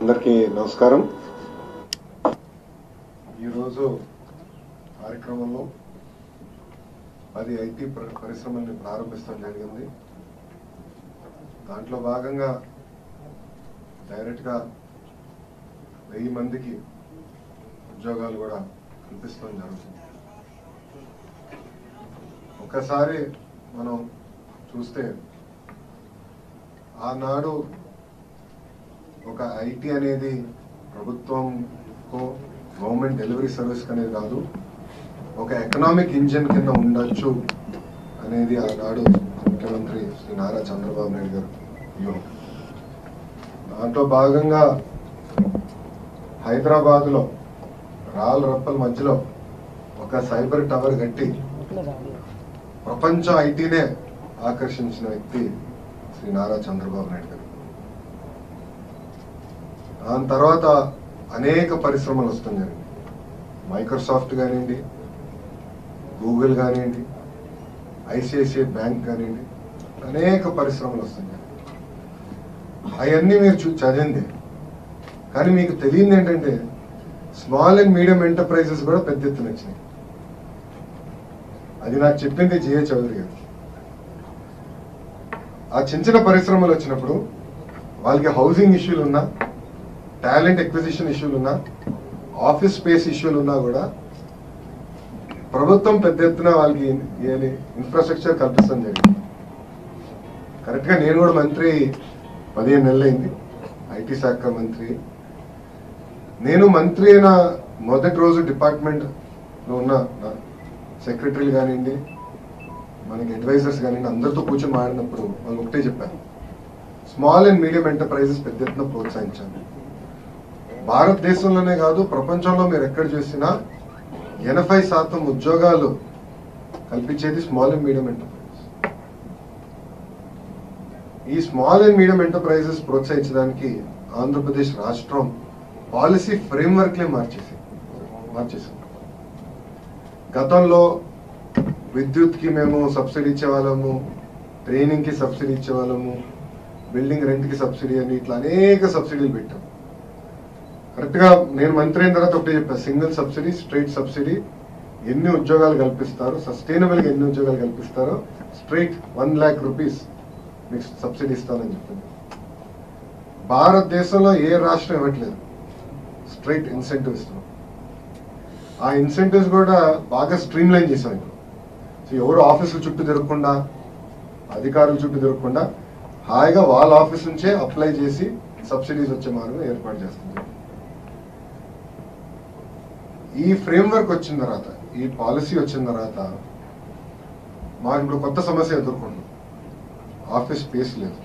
అందరికీ నమస్కారం ఈరోజు కార్యక్రమంలో పది ఐటీ ప్ర- పరిశ్రమల్ని ప్రారంభించడం జరిగింది దాంట్లో భాగంగా డైరెక్ట్గా వెయ్యి మందికి ఉద్యోగాలు కూడా కల్పిస్తడం జరుగుతుంది ఒక్కసారి మనం చూస్తే ఆనాడు ఒక ఐటీ అనేది ప్రభుత్వంకో గవర్నమెంట్ డెలివరీ సర్వీస్ అనేది కాదు ఒక ఎకనామిక్ ఇంజిన్ కింద ఉండొచ్చు అనేది ఆనాడు ముఖ్యమంత్రి శ్రీ నారా చంద్రబాబు నాయుడు గారు వ్యూహం దాంట్లో భాగంగా హైదరాబాద్లో రాళ్ళ రప్పల మధ్యలో ఒక సైబర్ టవర్ కట్టి ప్రపంచ ఐటీనే ఆకర్షించిన వ్యక్తి శ్రీ నారా చంద్రబాబు నాయుడు గారు దాని తర్వాత అనేక పరిశ్రమలు వస్తున్నాయి మైక్రోసాఫ్ట్ కానివ్వండి గూగుల్ కానివ్వండి ఐసిఐసిఐ బ్యాంక్ కానివ్వండి అనేక పరిశ్రమలు వస్తున్నాయి అవన్నీ మీరు చూ చదివింది కానీ మీకు తెలియంది ఏంటంటే స్మాల్ అండ్ మీడియం ఎంటర్ప్రైజెస్ కూడా పెద్ద ఎత్తున వచ్చినాయి అది నాకు చెప్పింది జిఏ చౌదరి గారు ఆ చిన్న చిన్న పరిశ్రమలు వచ్చినప్పుడు వాళ్ళకి హౌసింగ్ ఇష్యూలు ఉన్నా టాలెంట్ ఎక్విజిషన్ ఇష్యూలు ఉన్నా ఆఫీస్ స్పేస్ ఇష్యూలు ఉన్నా కూడా ప్రభుత్వం పెద్ద ఎత్తున వాళ్ళకి ఇన్ఫ్రాస్ట్రక్చర్ కల్పించడం జరిగింది కరెక్ట్గా నేను కూడా మంత్రి పదిహేను నెలలు అయింది ఐటీ శాఖ మంత్రి నేను మంత్రి అయిన మొదటి రోజు డిపార్ట్మెంట్లో ఉన్న సెక్రటరీలు కానివ్వండి మనకి అడ్వైజర్స్ కానివ్వండి అందరితో కూర్చొని మాడినప్పుడు వాళ్ళు ఒకటే చెప్పారు స్మాల్ అండ్ మీడియం ఎంటర్ప్రైజెస్ పెద్ద ఎత్తున ప్రోత్సహించాలి భారతదేశంలోనే కాదు ప్రపంచంలో మీరు ఎక్కడ చూసినా ఎనభై శాతం ఉద్యోగాలు కల్పించేది స్మాల్ అండ్ మీడియం ఎంటర్ప్రైజెస్ ఈ స్మాల్ అండ్ మీడియం ఎంటర్ప్రైజెస్ ప్రోత్సహించడానికి ఆంధ్రప్రదేశ్ రాష్ట్రం పాలసీ ఫ్రేమ్వర్క్లే మార్చేసి మార్చేసింది గతంలో విద్యుత్కి మేము సబ్సిడీ ఇచ్చేవాళ్ళము ట్రైనింగ్కి సబ్సిడీ ఇచ్చేవాళ్ళము బిల్డింగ్ రెంట్కి సబ్సిడీ అని ఇట్లా అనేక సబ్సిడీలు పెట్టాం కరెక్ట్గా నేను మంత్రి అయిన తర్వాత ఒకటే చెప్పాను సింగిల్ సబ్సిడీ స్ట్రైట్ సబ్సిడీ ఎన్ని ఉద్యోగాలు కల్పిస్తారు సస్టైనబుల్గా ఎన్ని ఉద్యోగాలు కల్పిస్తారో స్ట్రైట్ వన్ ల్యాక్ రూపీస్ మీకు సబ్సిడీ ఇస్తానని చెప్పింది భారతదేశంలో ఏ రాష్ట్రం ఇవ్వట్లేదు స్ట్రైట్ ఇన్సెంటివ్ ఇస్తున్నాం ఆ ఇన్సెంటివ్స్ కూడా బాగా స్ట్రీమ్ లైన్ చేసాం ఇప్పుడు సో ఎవరు ఆఫీసుల చుట్టూ తిరగకుండా అధికారుల చుట్టూ తిరగకుండా హాయిగా వాళ్ళ ఆఫీస్ నుంచే అప్లై చేసి సబ్సిడీస్ వచ్చే మార్గం ఏర్పాటు చేస్తుంది ఈ ఫ్రేమ్వర్క్ వచ్చిన తర్వాత ఈ పాలసీ వచ్చిన తర్వాత మాకు ఇప్పుడు కొత్త సమస్య ఎదుర్కొంటాం ఆఫీస్ స్పేస్ లేదు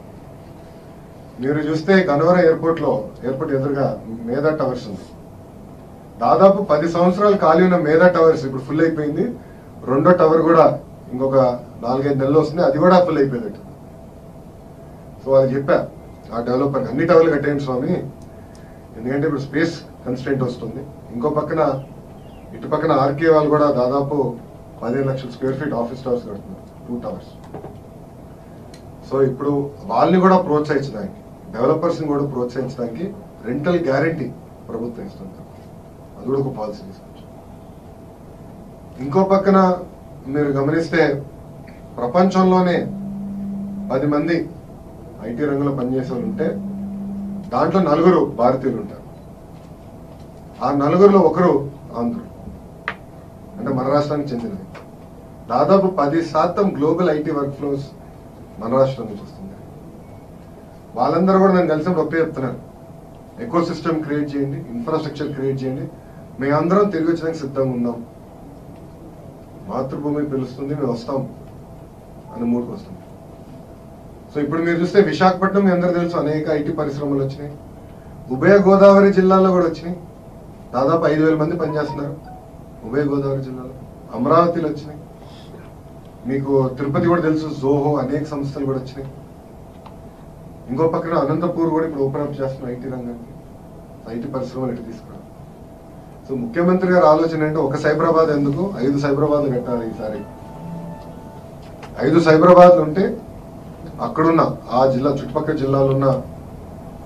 మీరు చూస్తే గన్నవరం ఎయిర్పోర్ట్ లో ఎయిర్పోర్ట్ ఎదురుగా మేధా టవర్స్ ఉంది దాదాపు పది సంవత్సరాలు ఖాళీ ఉన్న మేధా టవర్స్ ఇప్పుడు ఫుల్ అయిపోయింది రెండో టవర్ కూడా ఇంకొక నాలుగైదు నెలలు వస్తుంది అది కూడా ఫుల్ అయిపోయింది సో అది చెప్పా ఆ డెవలపర్ అన్ని టవర్లు కట్టేయండి స్వామి ఎందుకంటే ఇప్పుడు స్పేస్ కన్స్టెంట్ వస్తుంది ఇంకో పక్కన ఇటు పక్కన ఆర్కే వాళ్ళు కూడా దాదాపు పదిహేను లక్షల స్క్వేర్ ఫీట్ ఆఫీస్ టవర్స్ కడుతున్నారు టూ టవర్స్ సో ఇప్పుడు వాళ్ళని కూడా ప్రోత్సహించడానికి డెవలపర్స్ని కూడా ప్రోత్సహించడానికి రెంటల్ గ్యారంటీ ప్రభుత్వం ఇస్తుంది అది కూడా ఒక పాలసీ తీసుకొచ్చు ఇంకో పక్కన మీరు గమనిస్తే ప్రపంచంలోనే పది మంది ఐటీ రంగంలో పనిచేసే వాళ్ళు ఉంటే దాంట్లో నలుగురు భారతీయులు ఉంటారు ఆ నలుగురిలో ఒకరు ఆంధ్రులు అంటే మన రాష్ట్రానికి చెందినది దాదాపు పది శాతం గ్లోబల్ ఐటీ వర్క్ ఫ్లోస్ మన రాష్ట్రం నుంచి వస్తుంది వాళ్ళందరూ కూడా నేను కలిసినప్పుడు ఒకటే చెప్తున్నారు ఎకో సిస్టమ్ క్రియేట్ చేయండి ఇన్ఫ్రాస్ట్రక్చర్ క్రియేట్ చేయండి మేమందరం తిరిగి వచ్చడానికి సిద్ధంగా ఉన్నాం మాతృభూమి పిలుస్తుంది మేము వస్తాం అని మూడుకు వస్తాం సో ఇప్పుడు మీరు చూస్తే విశాఖపట్నం మీ అందరూ తెలుసు అనేక ఐటీ పరిశ్రమలు వచ్చినాయి ఉభయ గోదావరి జిల్లాలో కూడా వచ్చినాయి దాదాపు ఐదు వేల మంది పనిచేస్తున్నారు ఉభయ గోదావరి జిల్లాలో అమరావతిలో వచ్చినాయి మీకు తిరుపతి కూడా తెలుసు జోహో అనేక సంస్థలు కూడా వచ్చినాయి ఇంకో పక్కన అనంతపూర్ కూడా ఇప్పుడు ఓపెన్ అప్ చేస్తున్నాం ఐటీ రంగానికి ఐటీ పరిశ్రమలు ఇటు తీసుకురావడం సో ముఖ్యమంత్రి గారి ఆలోచన అంటే ఒక సైబరాబాద్ ఎందుకు ఐదు సైబరాబాద్లు కట్టాలి ఈసారి ఐదు సైబరాబాద్లు ఉంటే అక్కడున్న ఆ జిల్లా చుట్టుపక్కల జిల్లాలో ఉన్న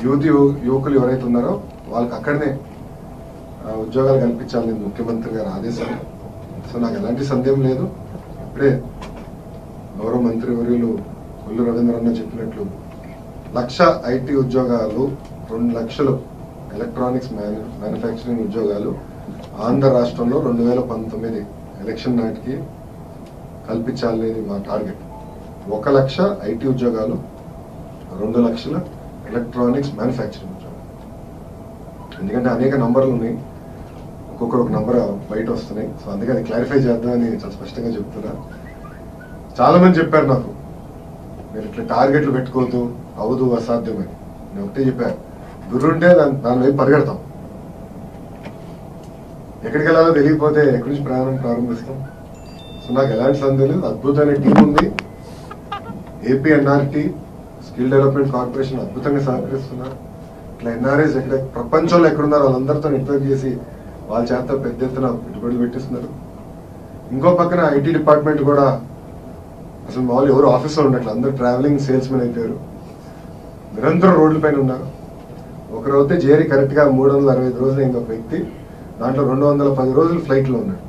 యువతి యు- యువకులు ఎవరైతే ఉన్నారో వాళ్ళకి అక్కడనే ఆ, ఉద్యోగాలు కల్పించాలని ముఖ్యమంత్రి గారి ఆదేశాలు సో నాకు ఎలాంటి సందేహం లేదు ఇప్పుడే గౌరవ మంత్రి వర్యులు కొల్లు రవీంద్రన్న చెప్పినట్లు లక్ష ఐటీ ఉద్యోగాలు రెండు లక్షలు ఎలక్ట్రానిక్స్ మ్యాను మ్యానుఫ్యాక్చరింగ్ ఉద్యోగాలు ఆంధ్ర రాష్ట్రంలో రెండు వేల పంతొమ్మిది ఎలక్షన్ నాటికి కల్పించాలనేది మా టార్గెట్ ఒక లక్ష ఐటీ ఉద్యోగాలు రెండు లక్షల ఎలక్ట్రానిక్స్ మ్యానుఫ్యాక్చరింగ్ ఉద్యోగాలు ఎందుకంటే అనేక నంబర్లు ఉన్నాయి ఒక్కొక్కరు ఒక నంబర్ బయట వస్తున్నాయి సో అందుకే అది క్లారిఫై చేద్దామని చాలా స్పష్టంగా చెప్తున్నా చాలా మంది చెప్పారు నాకు మీరు ఇట్లా టార్గెట్లు పెట్టుకోవద్దు అవదు అసాధ్యమని నేను ఒకటే చెప్పాను గురుంటే దాని దాని వైపు పరిగెడతాం ఎక్కడికి వెళ్ళాలో తెలియకపోతే ఎక్కడి నుంచి ప్రయాణం ప్రారంభిస్తాం సో నాకు ఎలాంటి సందేహం లేదు అద్భుతమైన టీం ఉంది AP NRT skill development corporation అద్భుతంగా సహకరిస్తున్నారు ఇట్లా ఎన్ఆర్ఎస్ ఎక్కడ ప్రపంచంలో ఎక్కడున్నారో వాళ్ళందరితో నెట్వర్క్ చేసి వాళ్ళ చేత పెద్ద ఎత్తున పెట్టుబడులు పెట్టిస్తున్నారు ఇంకో పక్కన ఐటీ డిపార్ట్మెంట్ కూడా అసలు మామూలు ఎవరు ఆఫీస్లో ఉండట్లేదు అందరూ ట్రావెలింగ్ సేల్స్ మెన్ అయిపోయారు నిరంతరం రోడ్ల పైన ఉన్నారు ఒకరు అయితే జేరి కరెక్ట్ గా మూడు వందల అరవై ఐదు రోజులు అయింది ఒక వ్యక్తి దాంట్లో రెండు వందల పది రోజులు ఫ్లైట్ లో ఉన్నాడు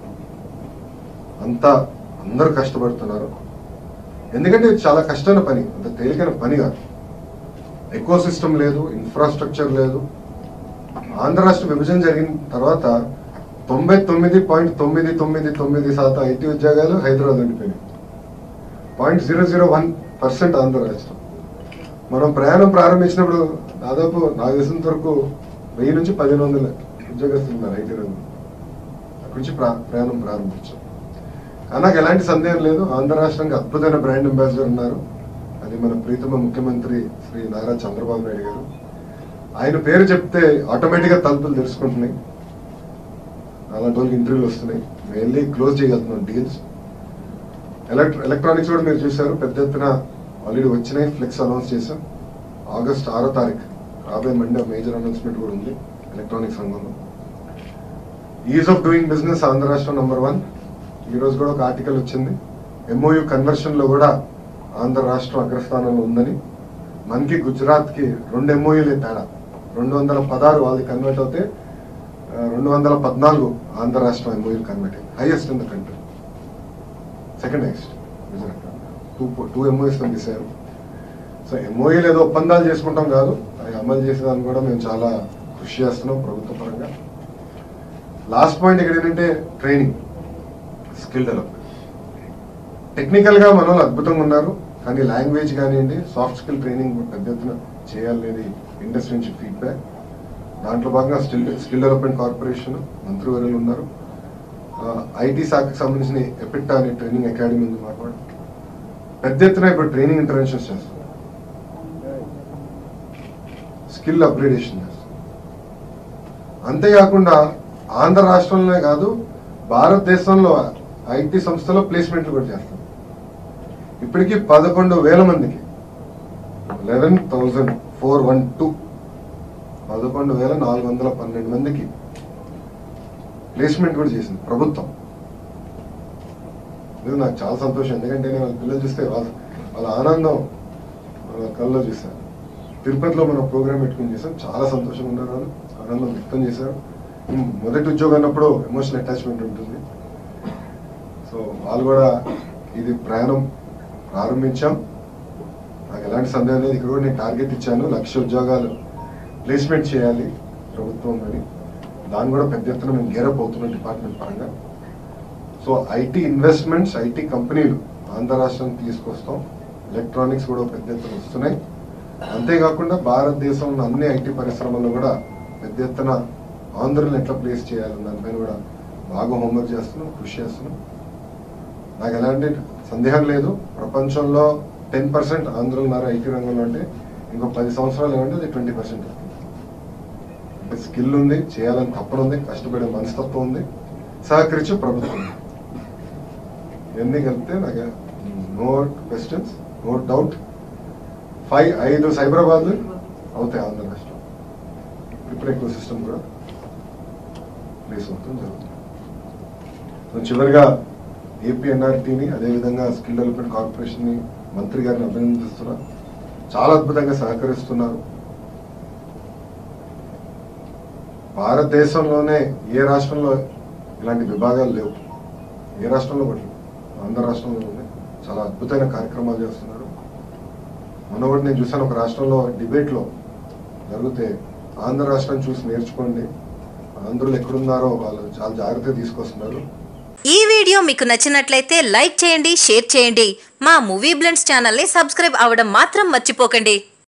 అంతా అందరూ కష్టపడుతున్నారు ఎందుకంటే ఇది చాలా కష్టమైన పని అంత తేలికైన పని కాదు ఎకో సిస్టమ్ లేదు ఇన్ఫ్రాస్ట్రక్చర్ లేదు ఆంధ్ర రాష్ట్ర విభజన జరిగిన తర్వాత తొంభై తొమ్మిది పాయింట్ తొమ్మిది తొమ్మిది తొమ్మిది శాతం ఐటీ ఉద్యోగాలు హైదరాబాద్ ఉండిపోయినాయి point zero zero one percent Andhra రాష్ట్రం మనం ప్రయాణం ప్రారంభించినప్పుడు దాదాపు నాకు తెలిసినంత వరకు వెయ్యి నుంచి పదిహేను వందల ఉద్యోగస్తులు ఉన్నారు ఐటీ రంగం అక్కడి నుంచి ప్రా- ప్రయాణం ప్రారంభించాం కానీ నాకు ఎలాంటి సందేహం లేదు ఆంధ్ర రాష్ట్రానికి అద్భుతమైన బ్రాండ్ అంబాసిడర్ ఉన్నారు అది మన ప్రీతమ ముఖ్యమంత్రి శ్రీ నారా చంద్రబాబు నాయుడు గారు ఆయన పేరు చెప్తే ఆటోమేటిక్గా తలుపులు తెరుచుకుంటున్నాయి అలాంటి వాళ్ళకి ఇంటర్వ్యూలు వస్తున్నాయి వెళ్ళి క్లోజ్ చేయగలుగుతున్నాం డీల్స్ ఎలక్ట్ర ఎలక్ట్రానిక్స్ కూడా మీరు చూశారు పెద్ద ఎత్తున ఆల్రెడీ వచ్చినాయి ఫ్లెక్స్ అనౌన్స్ చేశాం ఆగస్ట్ ఆరో తారీఖు రాబోయే మండే మేజర్ అనౌన్స్మెంట్ కూడా ఉంది ఎలక్ట్రానిక్స్ రంగంలో ease of doing business Andhra రాష్ట్రం నంబర్ వన్ ఈ రోజు కూడా ఒక ఆర్టికల్ వచ్చింది ఎంఓయు కన్వర్షన్ లో కూడా ఆంధ్ర రాష్ట్రం అగ్రస్థానంలో ఉందని మనకి గుజరాత్ కి రెండు ఎంఓయూలే తేడా రెండు వందల పదహారు వాళ్ళది కన్వర్ట్ అవుతే ఆ, రెండు వందల పద్నాలుగు ఆంధ్ర రాష్ట్రం ఎంఓయూలు కన్వర్ట్ అయ్యింది highest in the country second highest Gujarat two two MOs పంపిస్తారు సో ఎంఓఏలు ఏదో ఒప్పందాలు చేసుకుంటాం కాదు అవి అమలు చేసేదాన్ని కూడా మేము చాలా కృషి చేస్తున్నాం ప్రభుత్వ పరంగా లాస్ట్ పాయింట్ ఇక్కడ ఏంటంటే ట్రైనింగ్ స్కిల్ డెవలప్మెంట్ టెక్నికల్ గా మన వాళ్ళు అద్భుతంగా ఉన్నారు కానీ లాంగ్వేజ్ కానివ్వండి సాఫ్ట్ స్కిల్ ట్రైనింగ్ పెద్ద ఎత్తున చేయాలనేది ఇండస్ట్రీ నుంచి ఫీడ్బ్యాక్ దాంట్లో భాగంగా స్కిల్ స్కిల్ డెవలప్మెంట్ కార్పొరేషన్ మంత్రివర్యులు ఉన్నారు ఐటీ శాఖకు సంబంధించిన ఎపిటా అనే ట్రైనింగ్ అకాడమీ ఉంది మాకు కూడా. పెద్ద ఎత్తున ఇప్పుడు ట్రైనింగ్ ఇంటర్వెన్షన్స్ చేస్తాం స్కిల్ అప్గ్రేడేషన్ చేస్తాం అంతేకాకుండా ఆంధ్ర రాష్ట్రంలోనే కాదు భారతదేశంలో ఐటీ సంస్థలో ప్లేస్మెంట్లు కూడా చేస్తాం ఇప్పటికీ పదకొండు వేల మందికి eleven thousand four one two పదకొండు వేల నాలుగు వందల పన్నెండు మందికి ప్లేస్మెంట్ కూడా చేసింది ప్రభుత్వం ఇది నాకు చాలా సంతోషం ఎందుకంటే నేను వాళ్ళ పిల్లలు చూస్తే వాళ్ళ వాళ్ళ ఆనందం వాళ్ళ కళ్ళలో చూశాను తిరుపతిలో మనం ప్రోగ్రామ్ పెట్టుకుని చేసాం చాలా సంతోషంగా ఉన్నారు వాళ్ళు ఆనందం వ్యక్తం చేశారు ఉమ్, మొదటి ఉద్యోగం అన్నప్పుడు ఎమోషనల్ అటాచ్మెంట్ ఉంటుంది సో వాళ్ళు కూడా ఇది ప్రయాణం ప్రారంభించాం నాకు ఎలాంటి సందేహం లేదు ఇక్కడ కూడా నేను టార్గెట్ ఇచ్చాను లక్ష ఉద్యోగాలు ప్లేస్మెంట్ చేయాలి ప్రభుత్వం అని దాన్ని కూడా పెద్ద ఎత్తున మేము గేరప్ అవుతున్నాం డిపార్ట్మెంట్ పరంగా సో ఐటీ ఇన్వెస్ట్మెంట్స్ ఐటీ కంపెనీలు ఆంధ్ర రాష్ట్రానికి తీసుకొస్తాం ఎలక్ట్రానిక్స్ కూడా పెద్ద ఎత్తున వస్తున్నాయి అంతేకాకుండా భారతదేశంలో అన్ని ఐటీ పరిశ్రమల్లో కూడా పెద్ద ఎత్తున ఆంధ్రులను ఎట్లా ప్లేస్ చేయాలని దానిపైన కూడా బాగా హోంవర్క్ చేస్తున్నాం కృషి చేస్తున్నాం నాకు ఎలాంటి సందేహం లేదు ప్రపంచంలో టెన్ పర్సెంట్ ఆంధ్రులు ఉన్నారు ఐటీ రంగంలో అంటే ఇంకో పది సంవత్సరాలు ఏమంటే అది ట్వంటీ పర్సెంట్ అంటే స్కిల్ ఉంది చేయాలని తప్పన ఉంది కష్టపడే మనస్తత్వం ఉంది సహకరించే ప్రభుత్వం ఉంది. ఇవన్నీ కలిపితే నాకు no questions no doubt five ఐదు సైబరాబాద్ అవుతాయి ఆంధ్ర రాష్ట్రం ఇప్పుడు ఎక్కువ సిస్టమ్ కూడా ప్లేస్ అవుతుంది జరుగుతుంది సో చివరిగా ఏపీ ఎన్ఆర్టీని అదేవిధంగా స్కిల్ డెవలప్మెంట్ కార్పొరేషన్ని మంత్రి గారిని అభినందిస్తున్నా చాలా అద్భుతంగా సహకరిస్తున్నారు భారతదేశంలోనే ఏ రాష్ట్రంలో ఇలాంటి విభాగాలు లేవు ఏ రాష్ట్రంలో కూడా లేవు. ఆంధ్ర రాష్ట్రంలో ఉన్నాయి చాలా అద్భుతమైన కార్యక్రమాలు చేస్తున్నారు మొన్న ఒకటి నేను చూసాను ఒక రాష్ట్రంలో డిబేట్లో జరిగితే ఆంధ్ర రాష్ట్రం చూసి నేర్చుకోండి ఆంధ్రులు ఎక్కడున్నారో వాళ్ళు చాలా జాగ్రత్తగా తీసుకొస్తున్నారు ఈ వీడియో మీకు నచ్చినట్లయితే లైక్ చేయండి షేర్ చేయండి మా మూవీ బ్లెండ్స్ ఛానల్ని సబ్స్క్రైబ్ అవ్వడం మాత్రం మర్చిపోకండి